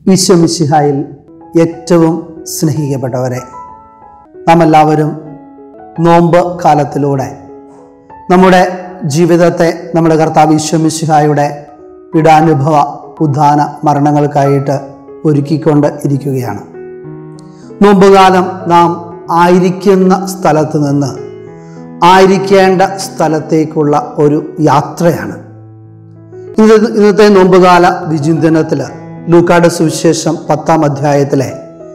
ഈശോ മിശിഹായിൽ ഏറ്റവും സ്നേഹിക്കപ്പെട്ടവരെ നാം എല്ലാവരും നോമ്പ് കാലത്തിലൂടെ നമ്മുടെ ജീവിതത്തെ നമ്മുടെ കർത്താവ് ഈശോ മിശിഹായുടെ പീഡാനുഭവ ഉദ്ധാന മരണങ്ങൾക്കായിട്ട് ഒരുക്കിക്കൊണ്ട് ഇരിക്കുകയാണ് നോമ്പുകാലം നാം ആയിരിക്കുന്ന സ്ഥലത്ത് നിന്ന് ആയിരിക്കേണ്ട സ്ഥലത്തേക്കുള്ള ഒരു യാത്രയാണ് ഇന്ന് ഇന്നത്തെ നോമ്പുകാല വിചിന്തനത്തിൽ ലൂക്കാട് സുവിശേഷം പത്താം അധ്യായത്തിലെ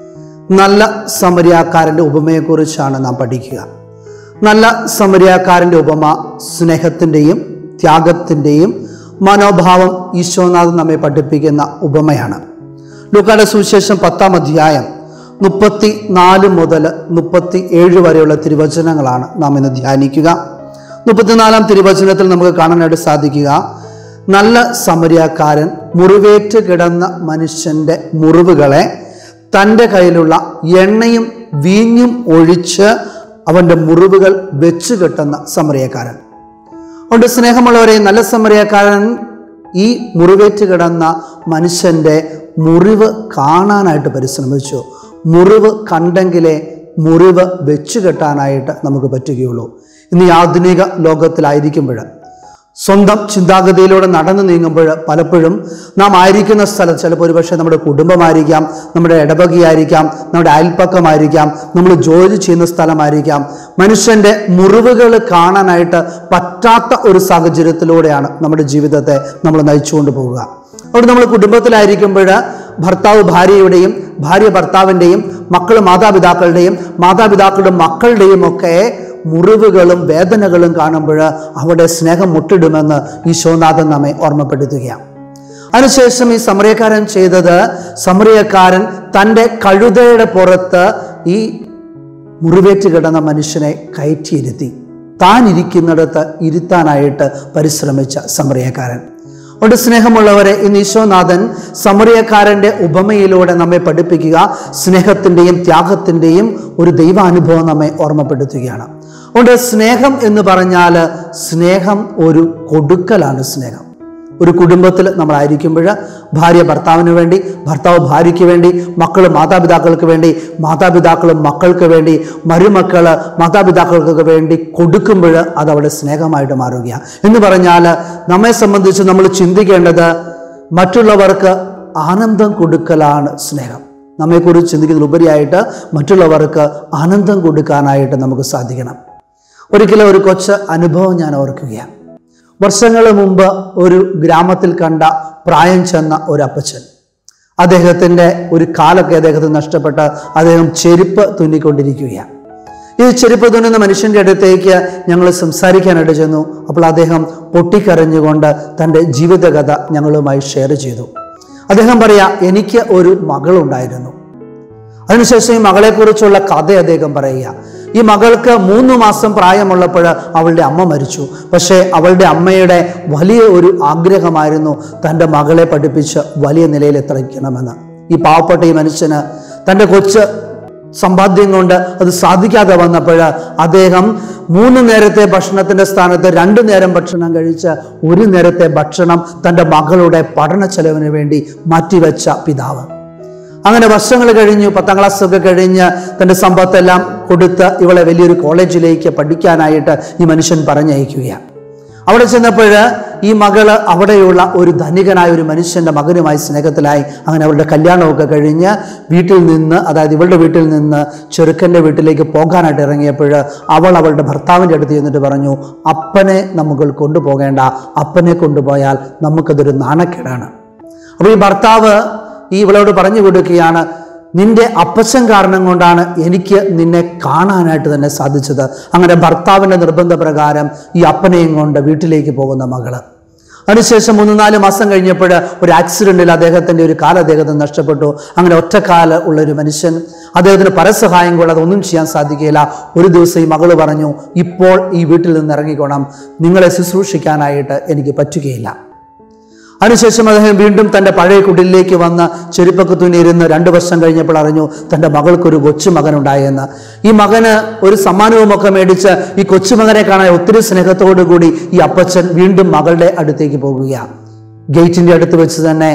നല്ല സമരിയാക്കാരൻ്റെ ഉപമയെക്കുറിച്ചാണ് നാം പഠിക്കുക നല്ല സമരിയാക്കാരൻ്റെ ഉപമ സ്നേഹത്തിൻ്റെയും ത്യാഗത്തിൻ്റെയും മനോഭാവം ഈശോനാഥ് നമ്മെ പഠിപ്പിക്കുന്ന ഉപമയാണ് ലൂക്കാട് സുവിശേഷം പത്താം അധ്യായം മുപ്പത്തി നാല് മുതൽ മുപ്പത്തി ഏഴ് വരെയുള്ള തിരുവചനങ്ങളാണ് നാം ഇന്ന് ധ്യാനിക്കുക മുപ്പത്തിനാലാം തിരുവചനത്തിൽ നമുക്ക് കാണാനായിട്ട് സാധിക്കുക നല്ല സമരിയാക്കാരൻ മുറിവേറ്റ് കിടന്ന മനുഷ്യന്റെ മുറിവുകളെ തൻ്റെ കയ്യിലുള്ള എണ്ണയും വീഞ്ഞും ഒഴിച്ച് അവൻ്റെ മുറിവുകൾ വെച്ച് കെട്ടുന്ന സമരിയക്കാരൻ അതുകൊണ്ട് സ്നേഹമുള്ളവരെ നല്ല സമരിയക്കാരൻ ഈ മുറിവേറ്റ് കിടന്ന മനുഷ്യൻ്റെ മുറിവ് കാണാനായിട്ട് പരിശ്രമിച്ചു മുറിവ് കണ്ടെങ്കിലേ മുറിവ് വെച്ച് കെട്ടാനായിട്ട് നമുക്ക് പറ്റുകയുള്ളൂ ഇന്ന് ഈ ആധുനിക ലോകത്തിലായിരിക്കുമ്പോൾ സ്വന്തം ചിന്താഗതിയിലൂടെ നടന്നു നീങ്ങുമ്പോൾ പലപ്പോഴും നാം ആയിരിക്കുന്ന സ്ഥലത്ത് ചിലപ്പോൾ ഒരുപക്ഷെ നമ്മുടെ കുടുംബമായിരിക്കാം നമ്മുടെ ഇടവകയായിരിക്കാം നമ്മുടെ അയൽപ്പക്കമായിരിക്കാം നമ്മൾ ജോലി ചെയ്യുന്ന സ്ഥലമായിരിക്കാം മനുഷ്യൻ്റെ മുറിവുകൾ കാണാനായിട്ട് പറ്റാത്ത ഒരു സാഹചര്യത്തിലൂടെയാണ് നമ്മുടെ ജീവിതത്തെ നമ്മൾ നയിച്ചുകൊണ്ട് പോവുക അവിടെ നമ്മൾ കുടുംബത്തിലായിരിക്കുമ്പോൾ ഭർത്താവ് ഭാര്യയുടെയും ഭാര്യ ഭർത്താവിൻ്റെയും മക്കൾ മാതാപിതാക്കളുടെയും മാതാപിതാക്കളുടെ മക്കളുടെയും ഒക്കെ മുറിവുകളും വേദനകളും കാണുമ്പോൾ അവിടെ സ്നേഹം മുട്ടിടുമെന്ന് ഈശോനാഥൻ നമ്മെ ഓർമ്മപ്പെടുത്തുകയാണ് അതിനുശേഷം ഈ സമറിയക്കാരൻ ചെയ്തത് സമറിയക്കാരൻ തൻ്റെ കഴുതയുടെ പുറത്ത് ഈ മുറിവേറ്റ് കിടന്ന മനുഷ്യനെ കയറ്റിയിരുത്തി താൻ ഇരിക്കുന്നിടത്ത് ഇരുത്താനായിട്ട് പരിശ്രമിച്ച സമറിയക്കാരൻ അതുകൊണ്ട് സ്നേഹമുള്ളവരെ ഇന്ന് ഈശോനാഥൻ സമറിയക്കാരൻ്റെ ഉപമയിലൂടെ നമ്മെ പഠിപ്പിക്കുക സ്നേഹത്തിൻ്റെയും ത്യാഗത്തിൻ്റെയും ഒരു ദൈവാനുഭവം നമ്മെ ഓർമ്മപ്പെടുത്തുകയാണ് അതുകൊണ്ട് സ്നേഹം എന്ന് പറഞ്ഞാൽ സ്നേഹം ഒരു കൊടുക്കലാണ് സ്നേഹം ഒരു കുടുംബത്തിൽ നമ്മളായിരിക്കുമ്പോൾ ഭാര്യ ഭർത്താവിന് വേണ്ടി ഭർത്താവ് ഭാര്യയ്ക്ക് വേണ്ടി മക്കൾ മാതാപിതാക്കൾക്ക് വേണ്ടി മാതാപിതാക്കൾ മക്കൾക്ക് വേണ്ടി മരുമക്കൾ മാതാപിതാക്കൾക്ക് വേണ്ടി കൊടുക്കുമ്പോൾ അത് അവിടെ സ്നേഹമായിട്ട് മാറുകയാണ് എന്ന് പറഞ്ഞാൽ നമ്മെ സംബന്ധിച്ച് നമ്മൾ ചിന്തിക്കേണ്ടത് മറ്റുള്ളവർക്ക് ആനന്ദം കൊടുക്കലാണ് സ്നേഹം നമ്മെക്കുറിച്ച് ചിന്തിക്കുന്നതിലുപരിയായിട്ട് മറ്റുള്ളവർക്ക് ആനന്ദം കൊടുക്കാനായിട്ട് നമുക്ക് സാധിക്കണം ഒരിക്കലും ഒരു കൊച്ച് അനുഭവം ഞാൻ ഓർക്കുകയാണ് വർഷങ്ങൾ മുമ്പ് ഒരു ഗ്രാമത്തിൽ കണ്ട പ്രായം ചെന്ന ഒരു അപ്പച്ചൻ അദ്ദേഹത്തിൻ്റെ ഒരു കാലൊക്കെ അദ്ദേഹത്തിന് നഷ്ടപ്പെട്ട് അദ്ദേഹം ചെരുപ്പ് തുന്നിക്കൊണ്ടിരിക്കുകയാണ് ഈ ചെരുപ്പ് തുന്നുന്ന മനുഷ്യൻ്റെ അടുത്തേക്ക് ഞങ്ങൾ സംസാരിക്കാനായിട്ട് ചെന്നു അപ്പോൾ അദ്ദേഹം പൊട്ടിക്കരഞ്ഞുകൊണ്ട് തൻ്റെ ജീവിതകഥ ഞങ്ങളുമായി ഷെയർ ചെയ്തു അദ്ദേഹം പറയാ എനിക്ക് ഒരു മകളുണ്ടായിരുന്നു അതിനുശേഷം ഈ മകളെക്കുറിച്ചുള്ള കഥ അദ്ദേഹം പറയുക ഈ മകൾക്ക് മൂന്ന് മാസം പ്രായമുള്ളപ്പോൾ അവളുടെ അമ്മ മരിച്ചു പക്ഷേ അവളുടെ അമ്മയുടെ വലിയ ഒരു ആഗ്രഹമായിരുന്നു തൻ്റെ മകളെ പഠിപ്പിച്ച് വലിയ നിലയിൽ എത്തിക്കണമെന്ന് ഈ പാവപ്പെട്ട ഈ മനുഷ്യന് തൻ്റെ കൊച്ച് സമ്പാദ്യം കൊണ്ട് അത് സാധിക്കാതെ വന്നപ്പോൾ അദ്ദേഹം മൂന്ന് നേരത്തെ ഭക്ഷണത്തിന്റെ സ്ഥാനത്ത് രണ്ടു നേരം ഭക്ഷണം കഴിച്ച് ഒരു നേരത്തെ ഭക്ഷണം തൻ്റെ മകളുടെ പഠന ചെലവിന് വേണ്ടി മാറ്റിവെച്ച പിതാവ് അങ്ങനെ വർഷങ്ങൾ കഴിഞ്ഞു പത്താം ക്ലാസ് ഒക്കെ കഴിഞ്ഞ് തൻ്റെ സമ്പത്തെല്ലാം കൊടുത്ത് ഇവളെ വലിയൊരു കോളേജിലേക്ക് പഠിക്കാനായിട്ട് ഈ മനുഷ്യൻ പറഞ്ഞയക്കുകയാണ് അവിടെ ചെന്നപ്പോൾ ഈ മകള് അവിടെയുള്ള ഒരു ധനികനായ ഒരു മനുഷ്യന്റെ മകനുമായി സ്നേഹത്തിലായി അങ്ങനെ അവളുടെ കല്യാണമൊക്കെ കഴിഞ്ഞ് വീട്ടിൽ നിന്ന് അതായത് ഇവളുടെ വീട്ടിൽ നിന്ന് ചെറുക്കൻ്റെ വീട്ടിലേക്ക് പോകാനായിട്ട് ഇറങ്ങിയപ്പോൾ അവൾ അവളുടെ ഭർത്താവിൻ്റെ അടുത്ത് ചെന്നിട്ട് പറഞ്ഞു അപ്പനെ നമുക്ക് കൊണ്ടുപോകേണ്ട അപ്പനെ കൊണ്ടുപോയാൽ നമുക്കതൊരു നാണക്കേടാണ് അപ്പോൾ ഈ ഭർത്താവ് ഈ ഇവളോട് പറഞ്ഞു കൊടുക്കുകയാണ് നിന്റെ അപ്പച്ചൻ കാരണം കൊണ്ടാണ് എനിക്ക് നിന്നെ കാണാനായിട്ട് തന്നെ സാധിച്ചത് അങ്ങനെ ഭർത്താവിൻ്റെ നിർബന്ധപ്രകാരം ഈ അപ്പനെയും കൊണ്ട് വീട്ടിലേക്ക് പോകുന്ന മകള് അതിനുശേഷം മൂന്ന് നാല് മാസം കഴിഞ്ഞപ്പോൾ ഒരു ആക്സിഡൻറ്റിൽ അദ്ദേഹത്തിൻ്റെ ഒരു കാല് അദ്ദേഹത്തിന് നഷ്ടപ്പെട്ടു അങ്ങനെ ഒറ്റക്കാല് ഉള്ള ഒരു മനുഷ്യൻ അദ്ദേഹത്തിന് പരസഹായം കൂടാതെ ഒന്നും ചെയ്യാൻ സാധിക്കില്ല ഒരു ദിവസം ഈ മകള് പറഞ്ഞു ഇപ്പോൾ ഈ വീട്ടിൽ നിന്ന് ഇറങ്ങിക്കോണം നിങ്ങളെ ശുശ്രൂഷിക്കാനായിട്ട് എനിക്ക് പറ്റുകയില്ല അതിനുശേഷം അദ്ദേഹം വീണ്ടും തൻ്റെ പഴയ കുടിലേക്ക് വന്ന് ചെരുപ്പൊക്കെ തുന്നിയിരുന്ന് രണ്ട് വർഷം കഴിഞ്ഞപ്പോൾ അറിഞ്ഞു തൻ്റെ മകൾക്കൊരു കൊച്ചുമകനുണ്ടായെന്ന് ഈ മകന് ഒരു സമ്മാനവുമൊക്കെ മേടിച്ച് ഈ കൊച്ചുമകനെ കാണാൻ ഒത്തിരി സ്നേഹത്തോടു കൂടി ഈ അപ്പച്ചൻ വീണ്ടും മകളുടെ അടുത്തേക്ക് പോകുകയാണ് ഗേറ്റിൻ്റെ അടുത്ത് വെച്ച് തന്നെ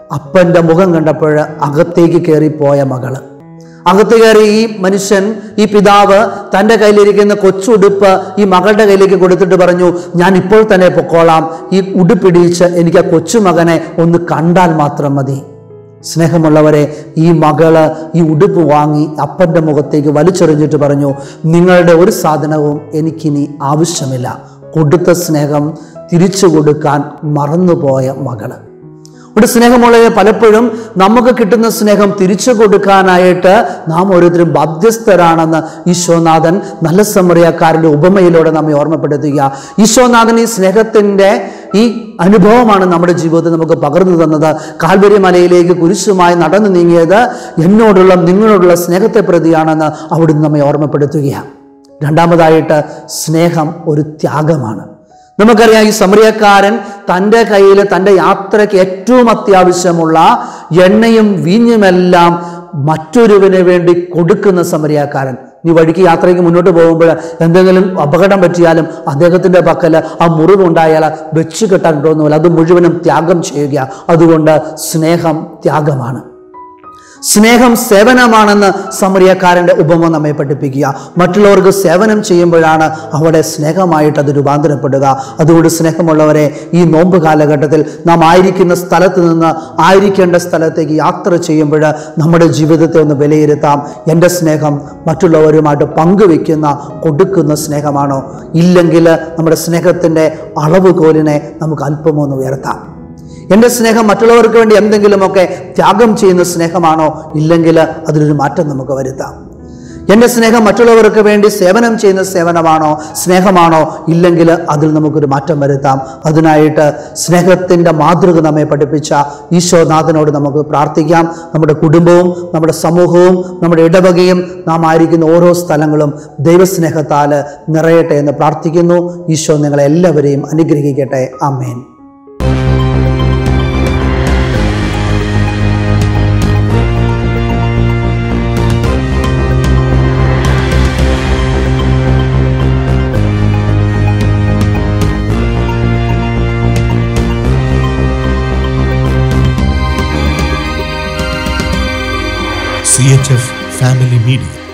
അപ്പൻ്റെ മുഖം കണ്ടപ്പോൾ അകത്തേക്ക് കയറിപ്പോയ മകള് അകത്ത് കയറി ഈ മനുഷ്യൻ ഈ പിതാവ് തൻ്റെ കയ്യിലിരിക്കുന്ന കൊച്ചുടുപ്പ് ഈ മകളുടെ കയ്യിലേക്ക് കൊടുത്തിട്ട് പറഞ്ഞു ഞാൻ ഇപ്പോൾ തന്നെ പൊക്കോളാം ഈ ഉടുപ്പിടിച്ച് എനിക്ക് ആ കൊച്ചുമകനെ ഒന്ന് കണ്ടാൽ മാത്രം മതി സ്നേഹമുള്ളവരെ ഈ മകള് ഈ ഉടുപ്പ് വാങ്ങി അപ്പൻ്റെ മുഖത്തേക്ക് വലിച്ചെറിഞ്ഞിട്ട് പറഞ്ഞു നിങ്ങളുടെ ഒരു സാധനവും എനിക്കിനി ആവശ്യമില്ല കൊടുത്ത സ്നേഹം തിരിച്ചു കൊടുക്കാൻ മറന്നുപോയ മകള് ഇവിടെ സ്നേഹമുള്ളവരെ പലപ്പോഴും നമുക്ക് കിട്ടുന്ന സ്നേഹം തിരിച്ചു കൊടുക്കാനായിട്ട് നാം ഓരോരുത്തരും ബാധ്യസ്ഥരാണെന്ന് ഈശോനാഥൻ നല്ല സമറിയക്കാരൻ്റെ ഉപമയിലൂടെ നമ്മെ ഓർമ്മപ്പെടുത്തുക ഈശോനാഥൻ ഈ സ്നേഹത്തിൻ്റെ ഈ അനുഭവമാണ് നമ്മുടെ ജീവിതത്തിൽ നമുക്ക് പകർന്നു തന്നത് കാൽവരി മലയിലേക്ക് കുരിശുമായി നടന്നു നീങ്ങിയത് എന്നോടുള്ള നിങ്ങളോടുള്ള സ്നേഹത്തെ പ്രതിയാണെന്ന് അവിടുന്ന് നമ്മെ ഓർമ്മപ്പെടുത്തുകയാണ് രണ്ടാമതായിട്ട് സ്നേഹം ഒരു ത്യാഗമാണ് നമുക്കറിയാം ഈ സമറിയക്കാരൻ തൻ്റെ കയ്യിൽ തൻ്റെ യാത്രയ്ക്ക് ഏറ്റവും അത്യാവശ്യമുള്ള എണ്ണയും വീഞ്ഞുമെല്ലാം മറ്റൊരുവിന് വേണ്ടി കൊടുക്കുന്ന സമറിയക്കാരൻ നീ വഴിക്ക് യാത്രയ്ക്ക് മുന്നോട്ട് പോകുമ്പോൾ എന്തെങ്കിലും അപകടം പറ്റിയാലും അദ്ദേഹത്തിൻ്റെ പക്കൽ ആ മുറിവുണ്ടായാൽ വെച്ച് കെട്ടാൻ തോന്നുമല്ല അത് മുഴുവനും ത്യാഗം ചെയ്യുക അതുകൊണ്ട് സ്നേഹം ത്യാഗമാണ് സ്നേഹം സേവനമാണെന്ന് സമറിയക്കാരൻ്റെ ഉപമ നമ്മെ പഠിപ്പിക്കുക മറ്റുള്ളവർക്ക് സേവനം ചെയ്യുമ്പോഴാണ് അവിടെ സ്നേഹമായിട്ട് അത് രൂപാന്തരപ്പെടുക അതുകൊണ്ട് സ്നേഹമുള്ളവരെ ഈ നോമ്പ് കാലഘട്ടത്തിൽ നാം ആയിരിക്കുന്ന സ്ഥലത്ത് നിന്ന് ആയിരിക്കേണ്ട സ്ഥലത്തേക്ക് യാത്ര ചെയ്യുമ്പോൾ നമ്മുടെ ജീവിതത്തെ ഒന്ന് വിലയിരുത്താം എൻ്റെ സ്നേഹം മറ്റുള്ളവരുമായിട്ട് പങ്കുവെക്കുന്ന കൊടുക്കുന്ന സ്നേഹമാണോ ഇല്ലെങ്കിൽ നമ്മുടെ സ്നേഹത്തിൻ്റെ അളവുകോലിനെ നമുക്ക് അല്പമൊന്ന് ഉയർത്താം എൻ്റെ സ്നേഹം മറ്റുള്ളവർക്ക് വേണ്ടി എന്തെങ്കിലുമൊക്കെ ത്യാഗം ചെയ്യുന്ന സ്നേഹമാണോ ഇല്ലെങ്കിൽ അതിലൊരു മാറ്റം നമുക്ക് വരുത്താം എൻ്റെ സ്നേഹം മറ്റുള്ളവർക്ക് വേണ്ടി സേവനം ചെയ്യുന്ന സേവനമാണോ സ്നേഹമാണോ ഇല്ലെങ്കിൽ അതിൽ നമുക്കൊരു മാറ്റം വരുത്താം അതിനായിട്ട് സ്നേഹത്തിൻ്റെ മാതൃക നമ്മെ പഠിപ്പിച്ച ഈശോനാഥനോട് നമുക്ക് പ്രാർത്ഥിക്കാം നമ്മുടെ കുടുംബവും നമ്മുടെ സമൂഹവും നമ്മുടെ ഇടവകയും നാം ആയിരിക്കുന്ന ഓരോ സ്ഥലങ്ങളും ദൈവസ്നേഹത്താൽ നിറയട്ടെ എന്ന് പ്രാർത്ഥിക്കുന്നു ഈശോ നിങ്ങളെ എല്ലാവരെയും അനുഗ്രഹിക്കട്ടെ അമ്മേൻ CHF Family Media.